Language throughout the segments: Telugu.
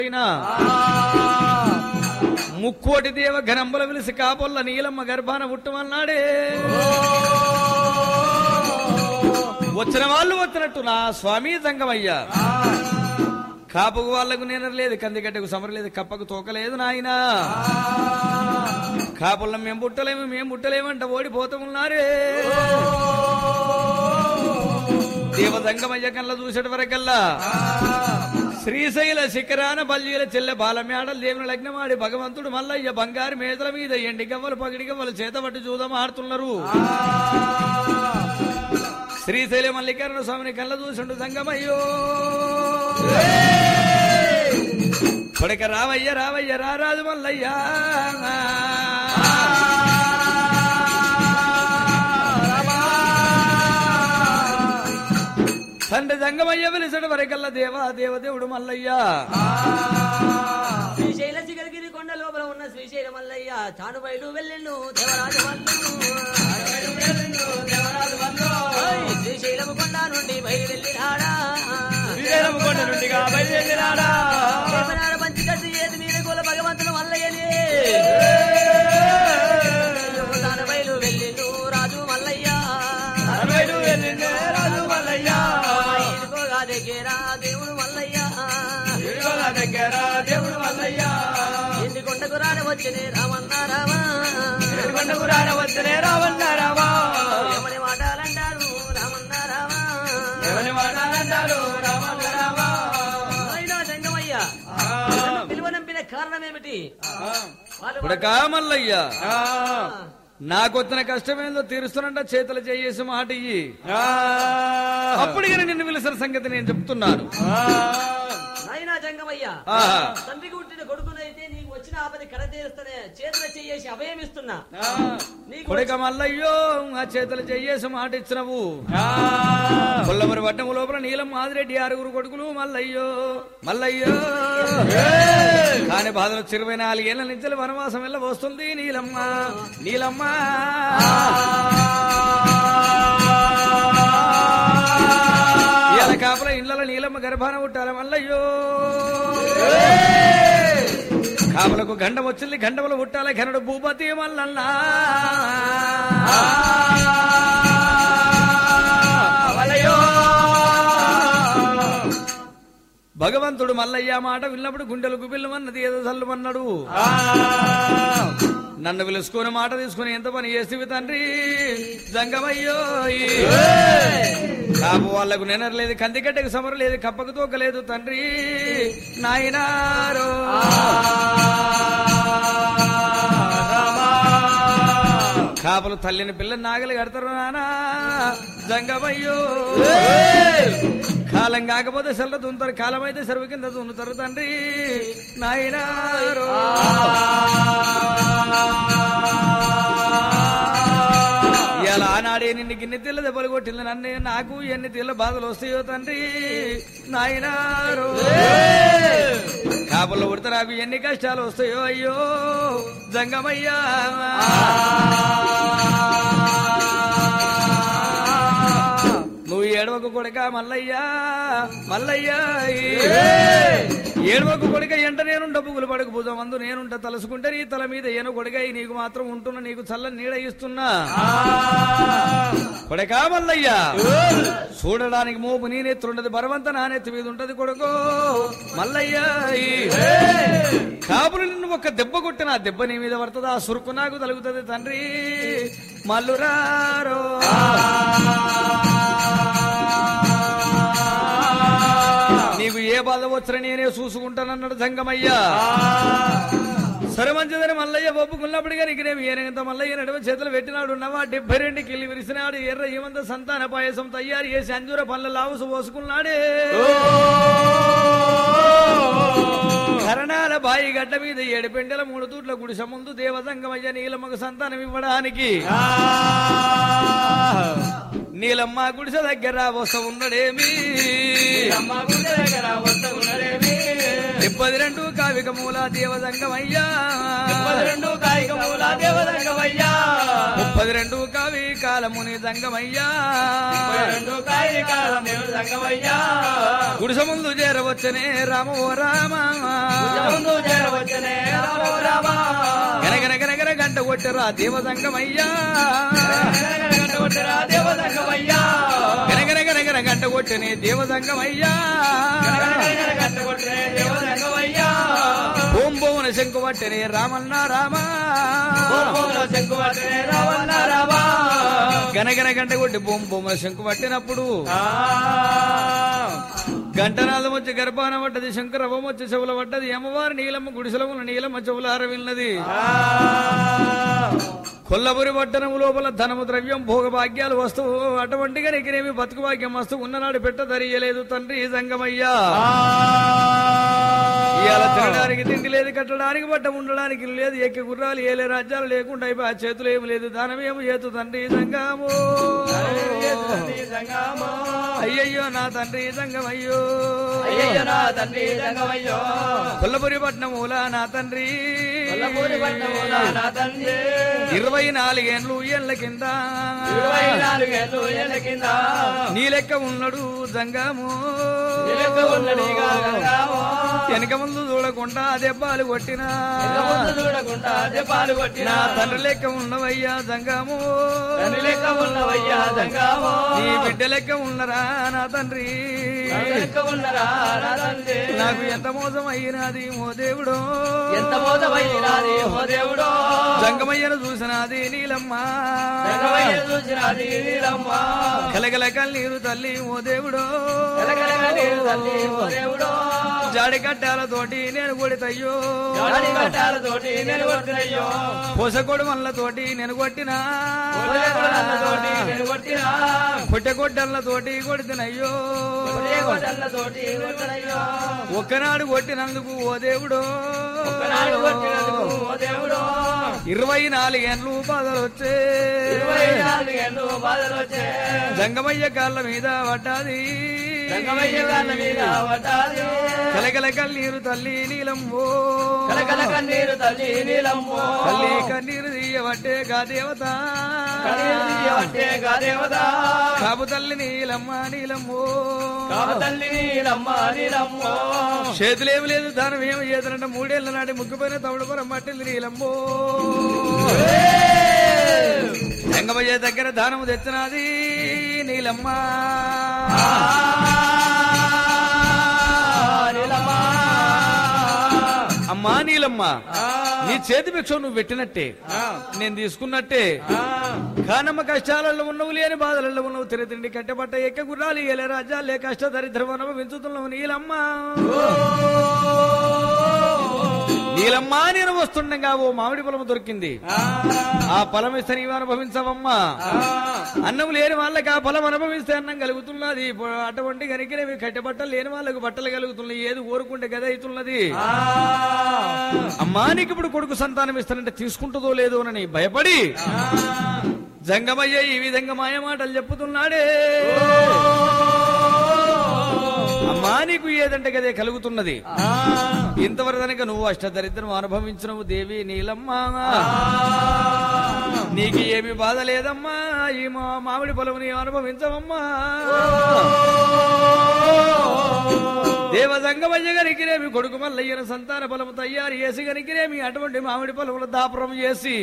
అయినా ముక్కోటి దేవ ఘనంబుల విలిసి కాపొల్ల నీలమ్మ గర్భాన పుట్టమన్నాడే వచ్చిన వాళ్ళు వచ్చినట్టు నా స్వామి సంగమయ్యా కాపుకు వాళ్లకు నేనలేదు కందిగడ్డకు సమరలేదు కప్పకు తోకలేదు నాయనా కాపుల్లో మేము పుట్టలేము మేము పుట్టలేమంట ఓడిపోతామున్నారే దేవదంగమయ్య కళ్ళ చూసేట వరకల్లా శ్రీశైల శిఖరాన బల్లీల చెల్లె బాలమేడల దేవుని లగ్నమాడి భగవంతుడు మల్లయ్య బంగారు మేదల మీద ఎండి గవ్వలు పగిడి గవ్వలు చేతబట్టి చూదం ఆడుతున్నారు శ్రీశైల మల్లికార్జున స్వామిని కళ్ళ చూసిండు సంగమయ్యో కొడక రావయ్య రావయ్య రారాజు మల్లయ్య తండ్రి సంగమయ్య వెలిసడు వరకల్లా దేవా దేవదేవుడు మల్లయ్య శ్రీశైల శిఖరగిరి కొండ లోపల ఉన్న శ్రీశైల మల్లయ్య చానుబైలు వెళ్ళిండు దేవరాజు ఓయ్, శ్రీశైలము కొండ నుండి బయలు వెళ్ళినాడా శ్రీశైలముకొండ నుండిగా బయలుదేరినాడా. దేవనాడ పంచి కట్టి ఏది మీద కుల భగవంతుడు మల్లయ్యని తాను బయలు వెళ్ళిండు రాజు మల్లయ్య అరవైలు వెళ్ళిండే రాజు మల్లయ్య. ఇదిగోగా దగ్గర దేవుడు మల్లయ్య ఇరుగల దగ్గర దేవుడు మల్లయ్య. ఇంటి కొండకు రాన వచ్చినే రామన్న రామా ఎరుగొండకు రానవచ్చనే రావన్న రావా. ఏమని మాటాలంటారు రామన్న రామా ఎవరి మాటలంటారు రావన్న రావా. అయినా సంగమయ్య పిలువనంపిన కారణం ఏమిటి వాళ్ళు కొడకా మల్లయ్య నాకొచ్చిన కష్టమేందో తీరుస్తున్నట్ట చేతులు చేయేసి మాట ఇయ్యి అప్పటికని నిన్ను పిలిచిన సంగతి నేను చెప్తున్నాను నాయనా జంగమయ్య ఆహా. తండ్రికి పుట్టిన కొడుకునైతే నీకు వచ్చిన ఆపది కడ తీరుస్తనే చేతులు చెయ్యేసి అభయం ఇస్తున్నా నీకు కొడక మల్లయ్యో ఆ చేతులు చెయ్యేసి మాట ఇచ్చినవు కొల్లమరి పట్టణం లోపల నీలం మాదిరెడ్డి ఆరుగురు కొడుకులు మల్లయ్యో మల్లయ్యో కాని బాధలు ఇరవై నాలుగేళ్ల నుంచి వనవాసం వెళ్ళ వస్తుంది నీలమ్మ నీలమ్మ ఇవాళ కాపల ఇళ్ళలో నీలమ్మ గర్భాన పుట్టాల మల్లయ్యో కాపలకు గండం వచ్చింది గండములు పుట్టాల ఘనుడు భూపతి మల్లన్నా భగవంతుడు మల్లయ్య మాట విన్నప్పుడు గుండెలు గుబిల్లమన్నది ఏదో చల్లుమన్నాడు నన్ను పిలుచుకుని మాట తీసుకుని ఎంత పని చేసివి తండ్రి జంగమయ్యో కాపు వాళ్లకు నెనరలేదు కందికట్టకు సమర లేదు కప్పకు తోకలేదు తండ్రి నాయనారో కాపలు తల్లిని పిల్లని నాగలి కడతారు నానా జంగమయ్యో కాలం కాకపోతే సెల్ల దున్నుతారు కాలం అయితే సెరువు కింద దున్నుతారు తండ్రి నాయనారో ఇవాళ ఆనాడే నిన్ను గిన్నె తెల్ల దెబ్బలు కొట్టింది నన్ను నాకు ఎన్ని తెల్ల బాధలు వస్తాయో తండ్రి నాయనారో కాపుల్లో ఉడత నాకు ఎన్ని కష్టాలు వస్తాయో అయ్యో జంగమయ్యా నువ్వు ఏడవకు కొడుక మల్లయ్యా మల్లయ్యా ఏడవకు కొడుక ఎంట నేనుంట పువ్వులు పడకు భుజం అందు నేనుంట తలుసుకుంటే నీ తల మీద ఏను కొడుక నీకు మాత్రం ఉంటున్నా నీకు చల్లని నీడ ఇస్తున్నా కొడకా మల్లయ్యా చూడడానికి మోపు నీ నెత్తుండదు బరవంత నా నెత్తి మీద ఉంటది కొడుకో మల్లయ్యా కాపులు నిన్ను ఒక దెబ్బ కొట్టిన ఆ దెబ్బ నీ మీద పడుతుంది ఆ సురుకు నాకు తలుగుతుంది తండ్రి మల్లురారో నీకు ఏ బాధ వచ్చినా నేనే చూసుకుంటానన్నాడు సంగమయ్యా సరే మంచిదని మల్లయ్య ఒప్పుకున్నప్పటికీ నీకు నేను ఏనంత మల్లయ్య నడుమ చేతులు పెట్టినాడు ఉన్నవా డెబ్బై రెండు కిల్లి విరిసినాడు ఎర్ర ఏమంత సంతాన పాయసం తయారు చేసి అంజూర పళ్ళ లావుసు పోసుకున్నాడే కరణాల బాయి గడ్డ మీద ఏడు పెండల మూడు తూట్ల గుడిసె ముందు దేవసంగమయ్య నీలమ్మకు సంతానం ఇవ్వడానికి నీలమ్మ గుడిసె దగ్గర వస్త ఉన్నడేమి ఇప్పది రెండు కావిక మూల దేవదంగమయ్యా ముప్పది రెండు కాయిక మూల దేవదంగమయ్యా ముప్పది రెండు కావి కాలముని దంగమయ్యా ముప్పై రెండు కాయికాల దేవుడు సంగమయ్యా గుడిస ముందు చేరవచ్చనే రామ ఓ రామ ముందు చేరవచ్చనే రామ రామ గనగన గనగన గంట కొట్టరా దేవదంగమయ్యా గంటకొట్టరా దేవదంగమయ్యా గనగన గనగన గంట కొట్టనే దేవదంగమయ్యా గంటకొట్టరే దేవదంగమయ్యా ఓం భువన శంకు పట్టనే రామన్న రామ పూర్వంలో చెక్కువట్టనే రావణ రామ గనగన గంట కొట్టి బొమ్మ బొమ్మల శంకు పట్టినప్పుడు ఆ గంటనాదం వచ్చి గర్భాన పడ్డది శంకరవం వచ్చి చెవుల పడ్డది అమ్మవారి నీలమ్మ గుడిసెలముల నీలమ్మ చెవుల అరవిన్నది కొల్లపురి పట్టణము లోపల ధనము ద్రవ్యం భోగ భాగ్యాలు వస్తువు అటువంటిగా నీకునేమి బతుకు భాగ్యం వస్తు ఉన్ననాడు పెట్ట ధరియలేదు తండ్రి సంగమయ్యా ఇవాళ తినడానికి తిండి లేదు కట్టడానికి బట్ట ఉండడానికి ఇల్లు లేదు ఎక్కి గుర్రాలు ఏలే రాజ్యాలు లేకుండా అయిపోయి ఆ చేతులు ఏమి లేదు దానం ఏమి చేతు తండ్రి సంగము అయ్యయ్యో నా తండ్రి సంగమయ్యో అయ్యయ్య నా తండ్రి సంగమయ్యో కొల్లపురి పట్నమూల నా తండ్రి కొల్లపూరి పట్టణమున నా తండ్రి ఇరవై నాలుగేండ్లు ఏళ్ల కింద ఇరవై నాలుగేళ్ళు ఏళ్ళ కింద నీ లెక్క ఉన్నాడు జంగము నిలక ఉన్నడిగా గంగామో. వెనక ముందు చూడకుండా దెబ్బలు కొట్టినా ఇక ముందు చూడకుండా దెబ్బలు కొట్టిన నా తండ్రి లెక్క ఉన్నవయ్యా జంగము తండ్రి లెక్క ఉన్నవయ్యా జంగామో నీ బిడ్డ లెక్క ఉన్నరా నా తండ్రి తండ్రి లెక్క ఉన్నరా నా తండ్రి నాకు ఎంత మోసం అయినది ఓ దేవుడు ఎంత మోసమైనాది ఓ దేవుడో జంగమయ్యను చూసినది నీలమ్మ జంగమయ్య చూసినది నీలమ్మ కలగల కన్నీరు తల్లి ఓ దేవుడు కలకలక నీరు తల్లి ఓ దేవుడో జాడి కట్టాలతోటి నేను కొడితయ్యో జాడి కట్టాలతోటి నేను కొట్టినయ్యో పొసకొడు తోటి నేను కొట్టినా తోటి నేను కొట్టినా కొట్టె కొట్టలతోటి కొడితినయ్యో కొట్టలతోటి కొట్టినయ్యో ఒక్కనాడు కొట్టినందుకు ఓ దేవుడు ఒకనాడు కొట్టినందుకు ఓ దేవుడో ఇరవై నాలుగేండ్లు బాధలు వచ్చే ఇరవై నాలుగేళ్ళు బాధలు వచ్చే జంగమయ్య కాళ్ళ మీద పడ్డాది రంగమయ్య గారి మీద పడ్డాది కలగల కన్నీరు తల్లి నీలమ్మో కలకల కన్నీరు తల్లి నీలమ్మో తల్లి కన్నీరు తీయబట్టే గా దేవత కన్నీరు తీయవట్టే గా దేవత కాపు తల్లి నీలమ్మ నీలమ్మో కామ తల్లి నీలమ్మ నీలమ్మో చేతులేమి లేదు దానం ఏమి చేతనంటే మూడేళ్ల నాటి ముగ్గుపోయిన తవుడు పొర మట్టిల్లి నీలమ్మో రంగమయ్య దగ్గర దానము తెచ్చినది నీలమ్మ నీలమ్మ అమ్మా నీలమ్మ నీ చేతి భిక్ష నువ్వు పెట్టినట్టే నేను తీసుకున్నట్టే కానమ్మ కష్టాలలో ఉన్నవు లేని బాధలలో ఉన్నవు తిరతిండి కట్టెపట్ట ఎక్క గుర్రాలు ఏలే రాజ్యాలే కష్ట దరిద్రం అనుభవించుతున్నావు నీలమ్మ నీలమ్మ నేను వస్తుండగా ఓ మామిడి పొలం దొరికింది ఆ ఫలం ఇస్తే నీవు అనుభవించవమ్మా అన్నం లేని వాళ్ళకి ఆ ఫలం అనుభవిస్తే అన్నం కలుగుతున్నది ఇప్పుడు అటువంటి కనికినవి కట్టెబట్టలు లేని వాళ్ళకు బట్టలు కలుగుతున్నాయి ఏది కోరుకుంటే గద అవుతున్నది అమ్మా నీకు ఇప్పుడు కొడుకు సంతానం ఇస్తానంటే తీసుకుంటుందో లేదో అని భయపడి జంగమయ్య ఈ విధంగా మాయ మాటలు చెప్పుతున్నాడే అమ్మా నీకు ఏదంటే గదే కలుగుతున్నది ఇంతవరకు కనుక నువ్వు అష్టదరిద్రం అనుభవించినవు దేవి నీలమ్మ నీకు ఏమి బాధ లేదమ్మా ఈ మా మామిడి పొలం నీ అనుభవించవమ్మా దేవదంగమయ్య గనికినేమి కొడుకు మల్లయ్యన సంతాన పొలము తయారు చేసి గనికినేమి అటువంటి మామిడి పొలములు దాపురం చేసి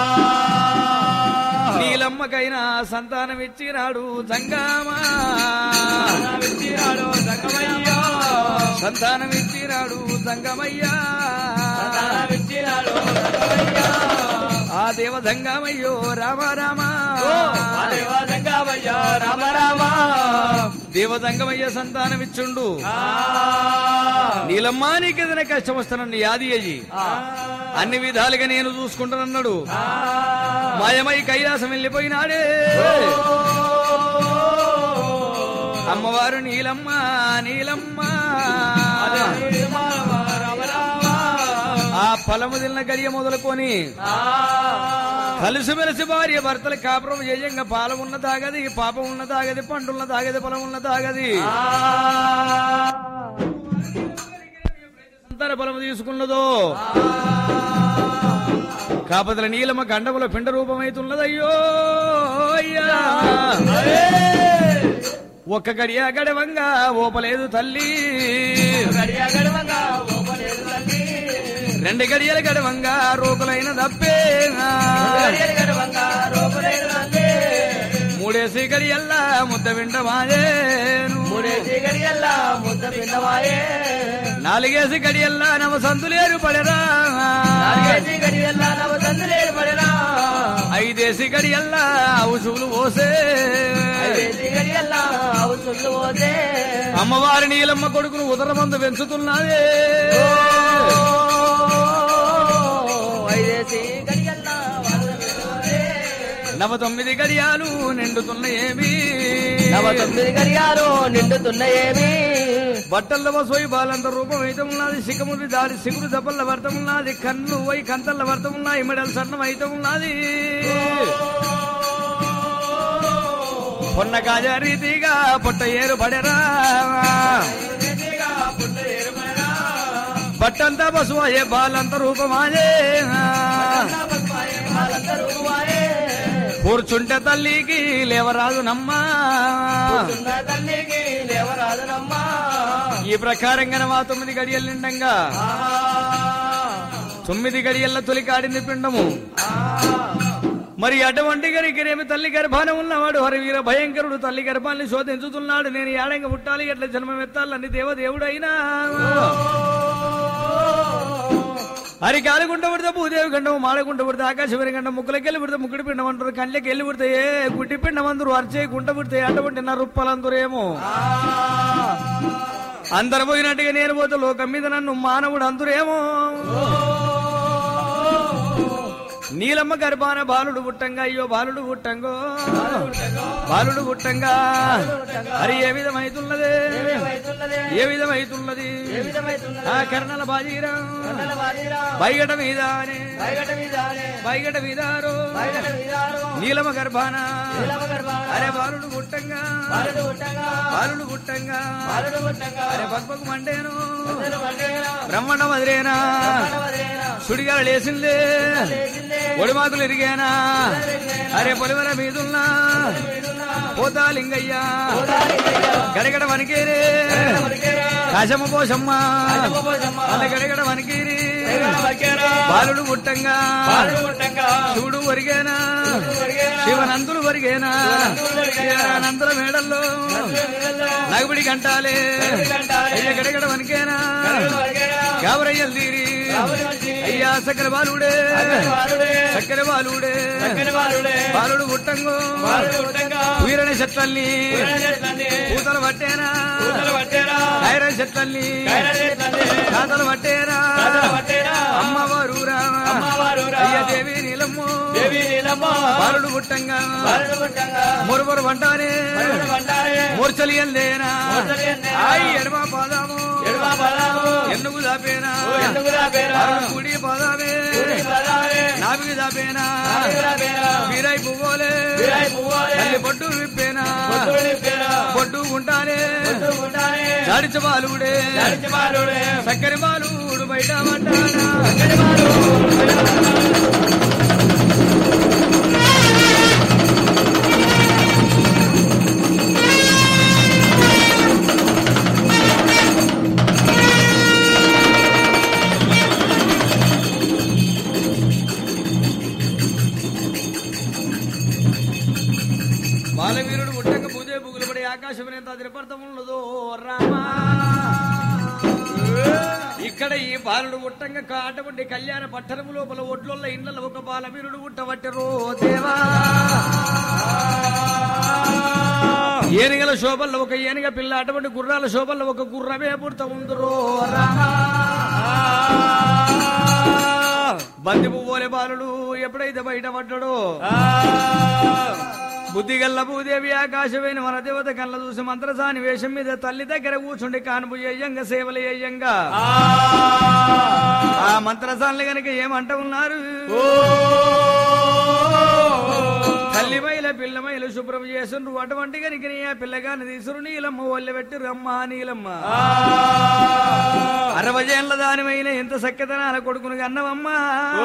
నీలమ్మకైనా సంతానం ఇచ్చినాడు జంగామా విచ్చినాడు సంగమయ్యో సంతానం ఇచ్చినాడు జంగమయ్యా విచ్చినాడు సంగమయ్యో ఆ దేవదంగమయ్యో రామ రామ దేవ సంగమయ్యో రామ రామ దేవదంగమయ్య సంతానం ఇచ్చుండు ఆ నీలమ్మా నీకేదైనా కష్టం వస్తానని యాది అయ్యి అన్ని విధాలుగా నేను చూసుకుంటానన్నాడు మాయమై కైలాసం వెళ్ళిపోయినాడే అమ్మవారు నీలమ్మ నీలమ్మ ఆ ఫలము తిన్న గడియ మొదలుకొని కలిసిమెలిసి భార్య భర్తలు కాపురం చేయంగా పాలం ఉన్న తాగది పాపం ఉన్న తాగది పండున్న తాగది పొలం ఉన్న తాగది అంతర బలము తీసుకున్నదో కాపదల నీలమ గండముల పిండ రూపమైతున్నదయ్యో అయ్యా ఒక్క గడియ గడవంగా ఓపలేదు తల్లి గడియ గడవంగా ఓపలేదు తల్లి రెండు గడియల గడవంగా రూపులైన తప్పే గడియలు గడవంగా రూపలేదు తల్లి మూడేసి గడియల్లా ముద్ద వింట మాయేను మూడేసి గడియల్లా ముద్ద పిల్లవాయే నాలుగేసి గడియల్లా నవ సంతులేరు పడరా నాలుగేసి గడియల్లా నవ తండ్రి పడరా ఐదేసి గడియల్లా ఔషులు పోసే ఐదేసి గడియల్లా అవసరం పోతే అమ్మవారి నీలమ్మ కొడుకును ఉదరమందు పెంచుతున్నదే ఐదేసి గడియల్లా పోతే నవ తొమ్మిది గడియాలు నిండుతున్న ఏమి నవ తొమ్మిది గడియాలు నిండుతున్న ఏమి బట్టల వసోయి బాలంత రూపం అయితే ఉన్నది శిఖముది దాడి సిగురు దెబ్బల వర్తం ఉన్నది కన్ను వై కంతల వర్తం ఉన్నాయి మెడల్ సన్నం అయితే ఉన్నది పొన్న కాజ రీతిగా పొట్ట ఏరు పడరా బట్టంతా బసు అయ్యే బాలంత రూపమాయే కూర్చుంటే తల్లికి లేవరాదు నమ్మా తల్లికి లేవరాదునమ్మా ఈ ప్రకారంగా మా తొమ్మిది గడియలు నిండంగా తొమ్మిది గడియల్ల తొలికాడింది పిండము మరి అటువంటి గరికరేమి తల్లి గర్భాన ఉన్నవాడు హరివీర భయంకరుడు తల్లి గర్భాన్ని శోధించుతున్నాడు నేను ఏడంగా పుట్టాలి ఎట్లా జన్మం ఎత్తాలని దేవదేవుడైనా హరి కాలుగుంట పుడితే భూదేవి గండం మాడగుంట పుడితే ఆకాశవరి గండం ముక్కులకెళ్ళి పుడితే ముక్కుడి పిండం అంటారు కళ్ళకి వెళ్ళి పుడితే ఏ గుడ్డి పిండం అందరూ అరిచే గుంట పుడితే అటువంటి నా రుప్పలందరూ ఏమో అందరు పోయినట్టుగా నేను పోతే లోకం మీద నన్ను మానవుడు అందరేమో నీలమ్మ గర్భాన బాలుడు పుట్టంగా అయ్యో బాలుడు పుట్టంగో బాలుడు పుట్టంగా మరి ఏ విధమైతున్నదే ఏ విధమైతున్నది ఆ కర్ణల బాజీరా బైగట మీదానే బైగట మీదారో నీలమ గర్భాన అరే బాలుడు పుట్టంగా బాలుడు పుట్టంగా అరే పక్పకు మండేను బ్రహ్మణ మదిరేనా సుడిగాల లేసిందే ఒడిమాకులు ఇరిగేనా అరే పొలివర మీదున్నా పోతాలింగయ్యా గడగడ వనికేరే కాశమ్మ పోషమ్మ వాళ్ళ గడగడ వనికేరి బాలుడు పుట్టంగా శివుడు ఒరిగేనా శివనందులు ఒరిగేనా శివనందుల మేడల్లో నగుబడి గంటాలే అయ్య గడగడ వనికేనా గాబరయ్యలు తీరి అయ్యా సక్కర బాలుడే సక్కర బాలుడే బాలుడు పుట్టంగో వీరని చెట్లల్ని పూతలు పట్టేనా ఐరన్ చెట్లల్ని కాతలు పట్టేనా అమ్మవారురా అయ్య దేవి నీలమ్మ బాలుడు పుట్టంగా మురుమరు వంటానే మూర్చలి ఎందేనా అయ్యి ఎడమ పాదాము ఎందుకు దాపేనా బాలుడు కుడి పాదామే నాభికి దాపేనా వీరై పువ్వులే తల్లి పొట్టు విప్పేనా పొట్టు ఉంటానే జాడిచ బాలుడే చక్కని బాలుడు బయట పడ్డానా బాలవీరుడు పుట్టక పూజే బుగులు పడి ఆకాశం ఎంత తిరుపడతమున్నదో రామా ఇక్కడ ఈ బాలుడు పుట్టంగా కాటబడి కళ్యాణ పట్టణము లోపల ఒడ్ల ఇండ్ల ఒక బాలవీరుడు పుట్టబట్టరో దేవా ఏనుగల శోభల్లో ఒక ఏనుగ పిల్ల అటువంటి గుర్రాల శోభల్లో ఒక గుర్రమే పుడత ఉందరో రామా బంది పువ్వులే బాలుడు ఎప్పుడైతే బయట పడ్డాడో బుద్ధిగల్ల భూదేవి ఆకాశమైన మన దేవత కళ్ళ చూసి మంత్రసాని వేషం మీద తల్లి దగ్గర కూర్చుండి కానుపు అయ్యంగా సేవలు అయ్యంగా ఆ మంత్రసానులు గనక ఏమంట ఉన్నారు తల్లి మైల పిల్ల మైలు శుభ్రం చేస్తుండ్రు అటువంటి కనుక నీ ఆ పిల్లగాని తీసురు నీలమ్మ ఒళ్ళె పెట్టి రమ్మ నీలమ్మ అరవై ఏళ్ళ దానిమైన ఎంత సక్కదనాల కొడుకును కన్నవమ్మా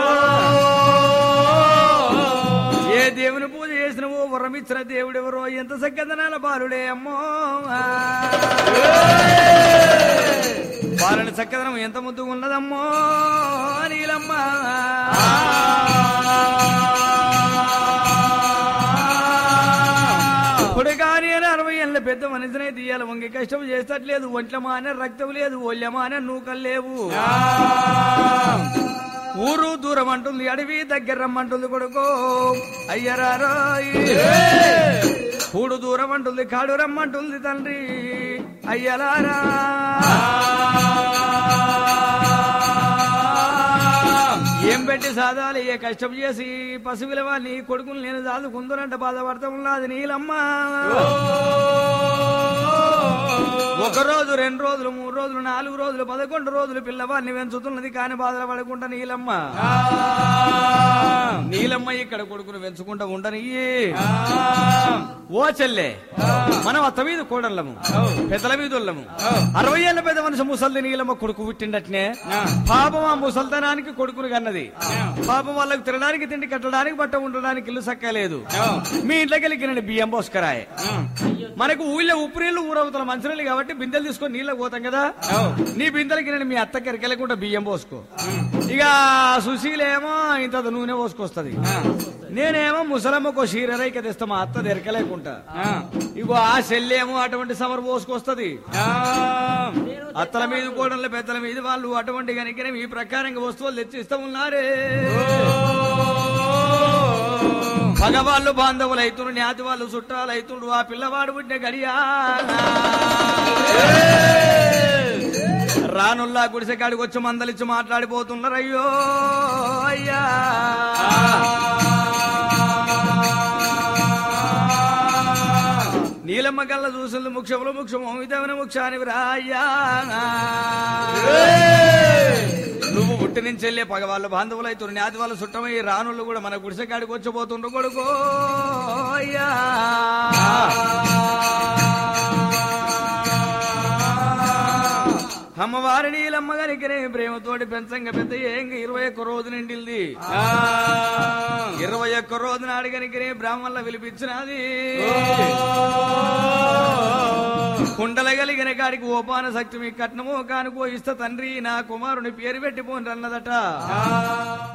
ఏ దేవుని పూజ చేసినవో వరమిచ్చిన దేవుడెవరో ఎంత సక్కదనాల బాలుడే అమ్మో బాలుని చక్కదనం ఎంత ముద్దుగా ఉన్నదమ్మో నీలమ్మ ఇప్పుడు కానీ అని అరవై ఏళ్ళ పెద్ద మనిషినే తీయాలి వంగి కష్టం చేస్తట్లేదు ఒంట్లమానే రక్తం లేదు ఒళ్ళమానే నూకలు లేవు ఊరు దూరం అంటుంది అడవి దగ్గర రమ్మంటుంది కొడుకో అయ్యరారో కూడు దూరం అంటుంది కాడు రమ్మంటుంది తండ్రి అయ్యలారా ఏం పెట్టి సాధాలి ఏ కష్టం చేసి పసిపిల వాళ్ళని కొడుకుని నేను దాదుకుందరంట బాధపడతా ఉన్నది నీలమ్మ ఒక రోజు రెండు రోజులు మూడు రోజులు నాలుగు రోజులు పదకొండు రోజులు పిల్లవాడిని పెంచుతున్నది కాని బాధలు పడకుండా నీలమ్మ నీలమ్మ ఇక్కడ కొడుకును పెంచుకుంటా ఉండని ఓ చెల్లె మనం అత్త మీద కోడళ్ళము పెద్దల మీద వాళ్ళము అరవై ఏళ్ళ పెద్ద మనిషి ముసల్ది నీలమ్మ కొడుకు పుట్టిండట్నే పాపం ఆ ముసల్తనానికి కొడుకును కన్నది పాపం వాళ్ళకి తినడానికి తిండి కట్టడానికి బట్ట ఉండడానికి ఇల్లు సక్కలేదు మీ ఇంట్లోకి వెళ్ళి బియ్యం పోసుకరాయే మనకు ఊళ్ళో ఉప్పు నీళ్లు ఊరవుతున్న మంచినీళ్ళు కాబట్టి బిందెలు తీసుకొని నీళ్ళకి పోతాం కదా నీ బిందెలకి నేను మీ అత్తకి ఎరకెళ్ళకుండా బియ్యం పోసుకో ఇక సుశీలేమో ఇంత నూనె పోసుకొస్తది నేనేమో ముసలమ్మకో చీరరైక తెస్తా మా అత్త ఎరకలేకుంటా ఇగో ఆ చెల్లేమో అటువంటి సమర్ పోసుకొస్తది అత్తల మీద కోడళ్ళ పెద్దల మీద వాళ్ళు అటువంటి కనుక ఈ ప్రకారంగా వస్తువులు తెచ్చి ఇస్తా ఉన్నారే పగవాళ్ళు బాంధవులు అవుతుండ్రు జ్ఞాతి వాళ్ళు చుట్టాలు అవుతుండ్రు ఆ పిల్లవాడు పుట్టిన గడియా రానుల్లా గుడిసె కాడికి వచ్చి మందలిచ్చి మాట్లాడిపోతున్నారు అయ్యో అయ్యా నీలమ్మ కళ్ళ చూసింది ముఖ్యములు ముఖ్యము ఇదేమైనా ముఖ్యాని రాయ్యా నువ్వు పుట్టి నుంచి వెళ్ళే పగవాళ్ళు బాంధవులు అవుతున్నారు జ్ఞాతి వాళ్ళు చుట్టమై రానుళ్ళు కూడా మన గుడిసె కాడికి వచ్చిపోతుండ్రు కొడుకో అయ్యా అమ్మవారి నీలమ్మ గారికి ప్రేమతోటి పెంచంగా పెద్ద ఏంగ ఇరవై ఒక్క రోజు నిండిల్ది ఇరవై ఒక్క రోజు నాడు కనుక బ్రాహ్మణుల పిలిపించినది కుండల కలిగిన కాడికి ఓపాన శక్తి మీ కట్నమో కానుకో ఇస్త తండ్రి నా కుమారుని పేరు పెట్టిపోని అన్నదట